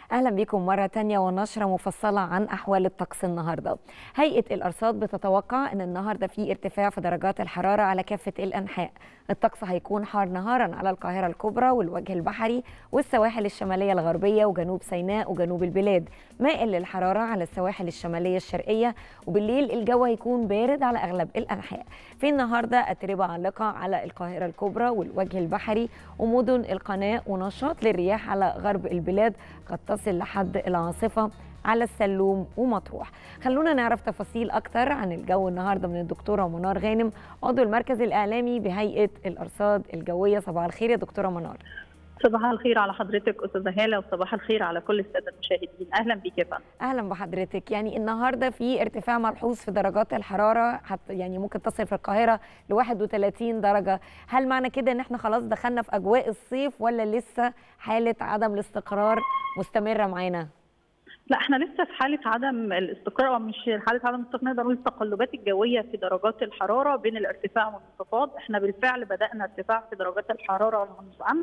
أهلا بكم مرة تانية ونشرة مفصلة عن أحوال الطقس النهاردة هيئة الأرصاد بتتوقع أن النهاردة في ارتفاع في درجات الحرارة على كافة الأنحاء الطقس هيكون حار نهارا على القاهرة الكبرى والوجه البحري والسواحل الشمالية الغربية وجنوب سيناء وجنوب البلاد مائل للحرارة على السواحل الشمالية الشرقية وبالليل الجو هيكون بارد على أغلب الأنحاء في النهاردة أتربة عالقة على القاهرة الكبرى والوجه البحري ومدن القناة ونشاط للرياح على غرب البلاد قد تصل لحد العاصفة على السلوم ومطروح خلونا نعرف تفاصيل أكتر عن الجو النهاردة من الدكتورة منار غانم عضو المركز الإعلامي بهيئة الأرصاد الجوية صباح الخير يا دكتورة منار صباح الخير على حضرتك استاذه هاله وصباح الخير على كل الساده المشاهدين اهلا بك يا فندم اهلا بحضرتك يعني النهارده في ارتفاع ملحوظ في درجات الحراره حتى يعني ممكن تصل في القاهره ل 31 درجه هل معنى كده ان احنا خلاص دخلنا في اجواء الصيف ولا لسه حاله عدم الاستقرار مستمره معانا لا احنا لسه في حاله عدم الاستقرار او مش حاله عدم الاستقرار نقدر نقول التقلبات الجويه في درجات الحراره بين الارتفاع والانخفاض احنا بالفعل بدانا ارتفاع في درجات الحراره منذ امس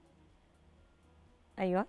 ايوه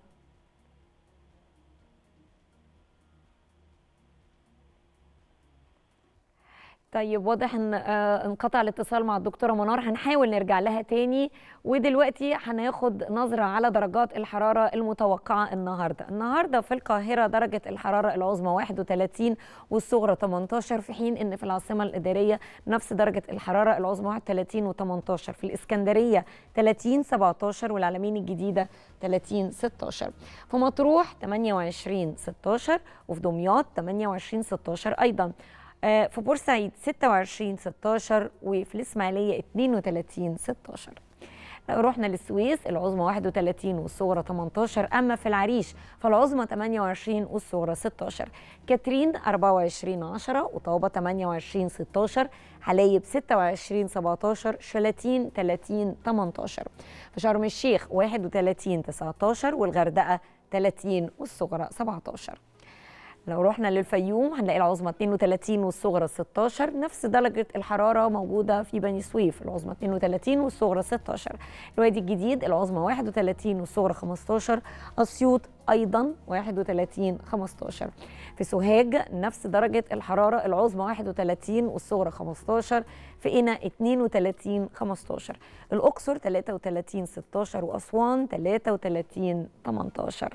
طيب واضح ان آه انقطع الاتصال مع الدكتوره منار هنحاول نرجع لها تاني ودلوقتي هناخد نظره على درجات الحراره المتوقعه النهارده النهارده في القاهره درجه الحراره العظمى 31 والصغرى 18 في حين ان في العاصمه الاداريه نفس درجه الحراره العظمى 31 و18 في الاسكندريه 30 17 والعلمين الجديده 30 16 في مطروح 28 16 وفي دمياط 28 16 ايضا في بورسعيد 26 16 وفي الإسماعيلية 32 16 لو رحنا للسويس العظمى 31 والصغرى 18 أما في العريش فالعظمى 28 والصغرى 16 كاترين 24 10 وطابة 28 16 حلايب 26 17 شلاتين 30 18 في شرم الشيخ 31 19 والغردقة 30 والصغرى 17 لو رحنا للفيوم هنلاقي العظمى 32 والصغرى 16 نفس درجة الحرارة موجودة في بني سويف العظمى 32 والصغرى 16 الوادي الجديد العظمى 31 والصغرى 15 أسيوط أيضا 31 15 في سوهاج نفس درجة الحرارة العظمى 31 والصغرى 15 في قنا 32 15 الأقصر 33 16 وأسوان 33 18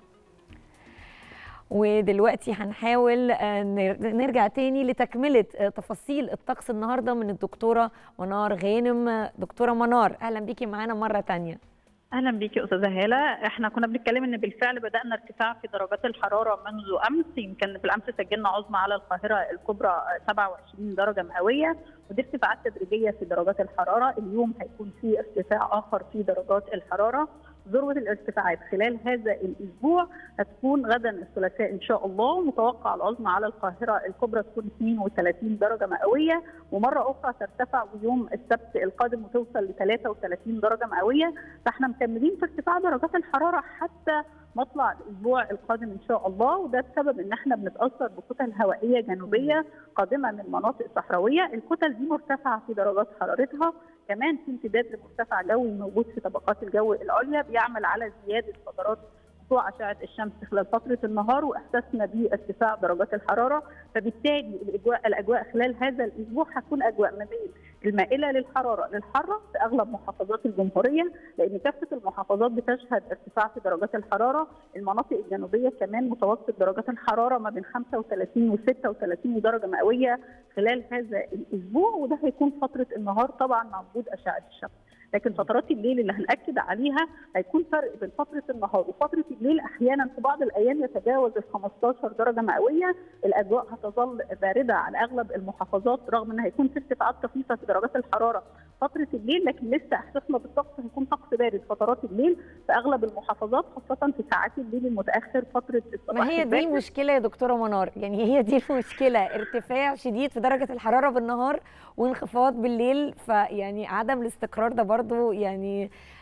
ودلوقتي هنحاول نرجع تاني لتكملة تفاصيل الطقس النهاردة من الدكتورة منار غانم دكتورة منار أهلا بيكي معانا مرة تانية اهلا بيكي استاذه هاله احنا كنا بنتكلم ان بالفعل بدانا ارتفاع في درجات الحراره منذ امس يمكن بالامس سجلنا عظمى على القاهره الكبرى 27 درجه مئويه ودي ارتفاعات تدريجيه في درجات الحراره اليوم هيكون في ارتفاع اخر في درجات الحراره ذروه الارتفاعات خلال هذا الاسبوع هتكون غدا الثلاثاء ان شاء الله متوقع العظمى على القاهره الكبرى تكون 32 درجه مئويه ومره اخرى ترتفع يوم السبت القادم وتوصل ل 33 درجه مئويه فاحنا مكملين في ارتفاع درجات الحراره حتى مطلع الاسبوع القادم ان شاء الله وده بسبب ان احنا بنتاثر بكتل هوائيه جنوبيه قادمه من مناطق صحراويه الكتل دي مرتفعه في درجات حرارتها كمان في امتداد لمرتفع جوي موجود في طبقات الجو العليا بيعمل على زياده فترات سطوع اشعه الشمس خلال فتره النهار واحساسنا بارتفاع درجات الحراره فبالتالي الاجواء الاجواء خلال هذا الاسبوع هتكون اجواء ما بين المائله للحراره للحاره في اغلب محافظات الجمهوريه لان كافه المحافظات بتشهد ارتفاع في درجات الحراره المناطق الجنوبيه كمان متوسط درجات الحراره ما بين 35 و 36 درجه مئويه خلال هذا الاسبوع وده هيكون فتره النهار طبعا مع وجود اشعه الشمس لكن فترات الليل اللي هنأكد عليها هيكون فرق بين فترة النهار وفترة الليل أحيانا في بعض الأيام يتجاوز ال 15 درجة مئوية الأجواء هتظل باردة على أغلب المحافظات رغم أن هيكون في ارتفاعات طفيفة في درجات الحرارة فترة الليل لكن لسه إحساسنا بالطقس هيكون طقس بارد فترات الليل في أغلب المحافظات خاصة في ساعات الليل المتأخر فترة الصباح ما هي دي المشكلة يا دكتورة منار يعني هي دي المشكلة ارتفاع شديد في درجة الحرارة بالنهار وانخفاض بالليل فيعني عدم الاستقرار ده برضو يعني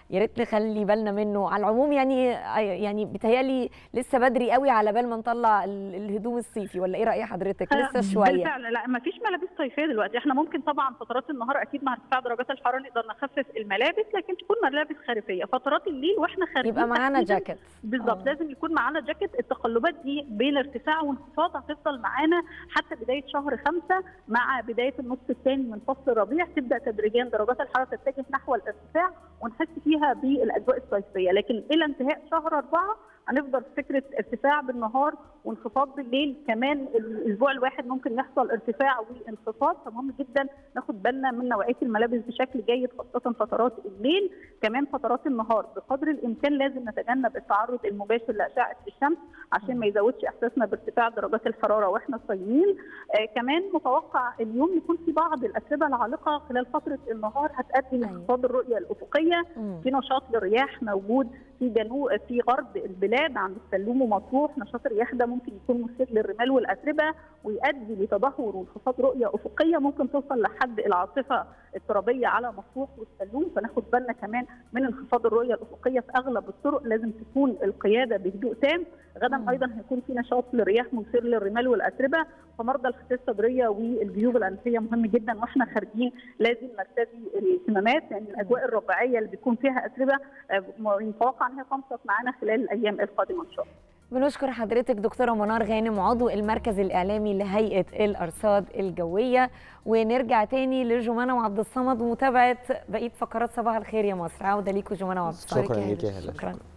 يا ريت نخلي بالنا منه على العموم يعني يعني بيتهيألي لسه بدري قوي على بال ما نطلع الهدوم الصيفي ولا ايه راي حضرتك لسه شويه بالفعل لا ما فيش ملابس صيفيه دلوقتي احنا ممكن طبعا فترات النهار اكيد مع ارتفاع درجات الحراره نقدر نخفف الملابس لكن تكون ملابس خريفيه فترات الليل واحنا خارجين يبقى معانا جاكيت بالظبط لازم يكون معانا جاكيت التقلبات دي بين ارتفاع وانخفاض هتفضل معانا حتى بدايه شهر خمسة مع بدايه النص الثاني من فصل الربيع تبدا تدريجيا درجات الحراره تتجه نحو الارتفاع ونحس فيها بالاجواء الصيفيه لكن الى انتهاء شهر أربعة هنفضل في فكره ارتفاع بالنهار وانخفاض بالليل كمان الاسبوع الواحد ممكن يحصل ارتفاع وانخفاض فمهم جدا ناخد بالنا من نوعيه الملابس بشكل جيد خاصه فترات الليل كمان فترات النهار بقدر الامكان لازم نتجنب التعرض المباشر لاشعه الشمس عشان ما يزودش احساسنا بارتفاع درجات الحراره واحنا صايمين آه كمان متوقع اليوم يكون في بعض الاتربه العالقه خلال فتره النهار هتؤدي لانخفاض الرؤيه الافقيه في نشاط للرياح موجود في جنوب في غرب البلاد عند السلوم ومطروح نشاط الرياح ده ممكن يكون مثير للرمال والاتربه ويؤدي لتدهور وانخفاض رؤيه افقيه ممكن توصل لحد العاصفه الترابيه على مطروح والسلوم فناخد بالنا كمان من انخفاض الرؤيه الافقيه في اغلب الطرق لازم تكون القياده بهدوء تام غدا ايضا هيكون في نشاط للرياح مثير للرمال والاتربه فمرضى الخلايا الصدريه والجيوب الانفيه مهم جدا واحنا خارجين لازم نرتدي الكمامات لان يعني الاجواء الربيعيه اللي بيكون فيها اتربه متوقع ان هي تنشط معانا خلال الايام القادمه ان شاء الله. بنشكر حضرتك دكتوره منار غانم عضو المركز الاعلامي لهيئه الارصاد الجويه ونرجع تاني لجمانه وعبد الصمد ومتابعه بقيه فقرات صباح الخير يا مصر عوده ليكم جمانه وعبد الصمد شكرا ليك يا هلا شكرا